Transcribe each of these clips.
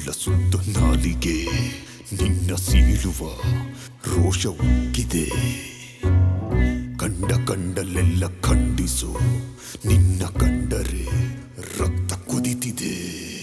ಸುಳ್ಳ ಸುತ್ತ ನಾಲಿಗೆ ನಿನ್ನ ಸೀಳುವ ರೋಷ ಉಕ್ಕಿದೆ ಕಂಡ ಕಂಡಲ್ಲೆಲ್ಲ ಖಂಡಿಸು ನಿನ್ನ ಕಂಡರೆ ರಕ್ತ ಕುದಿತಿದೆ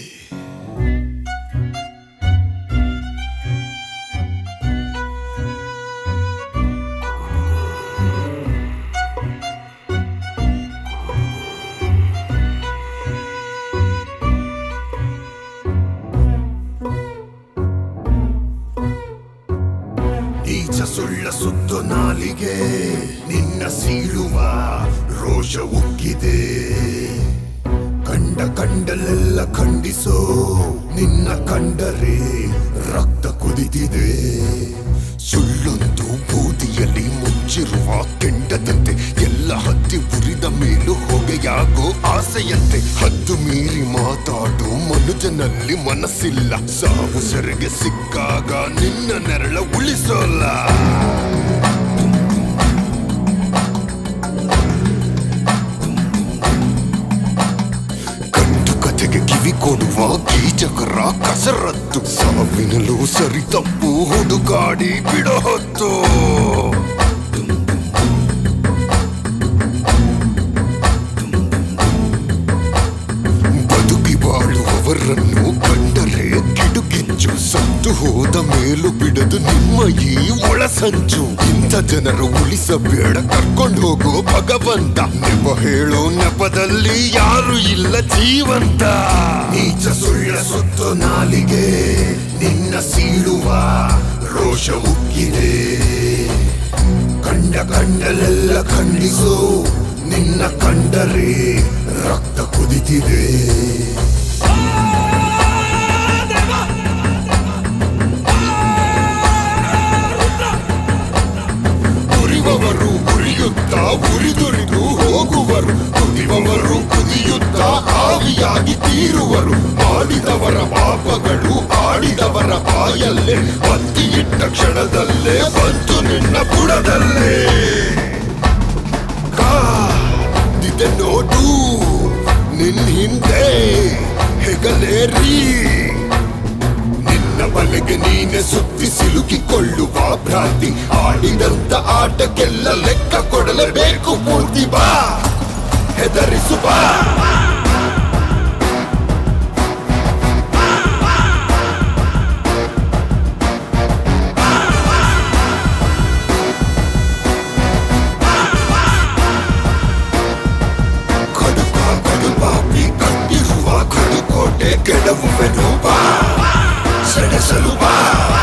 ನೀಚ ಸುಳ್ಳ ಸುತ್ತು ನಾಲಿಗೆ ನಿನ್ನ ಸೀಳುವ ರೋಷ ಉಕ್ಕಿದೆ ಕಂಡ ಕಂಡಲೆಲ್ಲ ಖಂಡಿಸೋ ನಿನ್ನ ಕಂಡರೆ ರಕ್ತ ಕುದಿತಿದೆ ಸುಳ್ಳೊಂದು ಬೂದಿಯಲ್ಲಿ ಮುಚ್ಚಿರುವ ಕೆಂಡದಂತೆ ಎಲ್ಲ ಹತ್ತಿ ಉರಿದ ಮೇಲೂ ಹೊಗೆಯಾಗೋ ಆಸೆಯಂತೆ ಹದ್ದು ಮೀರಿ ಮಾತಾಡು ಮನುಜನಲ್ಲಿ ಮನಸ್ಸಿಲ್ಲ ಸಾವು ಸೆರೆಗೆ ಸಿಕ್ಕಾಗ ನಿನ್ನ ನೆರಳ ಉಳಿಸೋಲ್ಲ ಕಟ್ಟು ಕಥೆಗೆ ಕಿವಿ ಕೊಡುವ ಕೀಚಕರ ಕಸರತ್ತು ಸಾವಿನಲು ಸರಿ ತಪ್ಪು ಹುಡುಕಾಡಿ ಬಿಡೋ ಹೊತ್ತು ಬದುಕಿ ಬಾಳುವವರನ್ನು ಕಂಡರೆ ಕಿಡುಕಿಂಚು ಸತ್ತು ಹೋದ ಮೇಲೂ ಬಿಡದು ನಿಮ್ಮ ಈ ಒಳಸಂಚು ಇಂಥ ಜನರು ಉಳಿಸಬೇಡ ಕರ್ಕೊಂಡು ಹೋಗೋ ಭಗವಂತ ನೆಪ ಹೇಳೋ ನೆಪದಲ್ಲಿ ಯಾರು ಇಲ್ಲ ಜೀವಂತ ನೀಚ ಸುಳ್ಳ ಸುತ್ತು ನಾಲಿಗೆ ನಿನ್ನ ಸೀಳುವ ರೋಷ ಉಕ್ಕಿದೆ ಕಂಡ ಕಂಡಲೆಲ್ಲ ಖಂಡಿಸು ನಿನ್ನ ಕಂಡರೆ ರಕ್ತ ಕುದಿತಿದೆ ಉರಿವವರು ಉರಿಯುತ್ತಾ ಉರಿದುರಿದು ಹೋಗುವರು ಕುದಿಯುವವರು ಕುದಿಯುತ್ತಾ ಆವಿಯಾಗಿ ತೀರುವರು ಮಾಡಿದವರ ಪಾಪಗಳು ಆಡಿದವರ ಬಾಯಲ್ಲೇ ಒತ್ತಿ ಇಟ್ಟ ಕ್ಷಣದಲ್ಲೇ ಬಂತು ನಿನ್ನ ಬುಡದಲ್ಲೇ ಕಾದಿದೆ ನೋಡು ನಿನ್ ಹಿಂದೆ ಹೆಗಲೇರಿ ನಿನ್ನ ಬಲೆಗೆ ನೀನೆ ಸುತ್ತಿ ಸಿಲುಕಿಕೊಳ್ಳುವ ಭ್ರಾಂತಿ ಆಡಿದಂತ ಆಟಕ್ಕೆಲ್ಲ ಲೆಕ್ಕ ಕೊಡಲೇಬೇಕು ಪೂರ್ತಿ ಬಾ ಹೆದರಿಸು ಬಾ ಕಡುಕ ಕಡುಪಾಪಿ ಕಟ್ಟಿರುವ ಕಡುಕೋಟೆ ಕೆಡವುವೆನು ಬಾ ಸೆಣಸಲು ಬಾ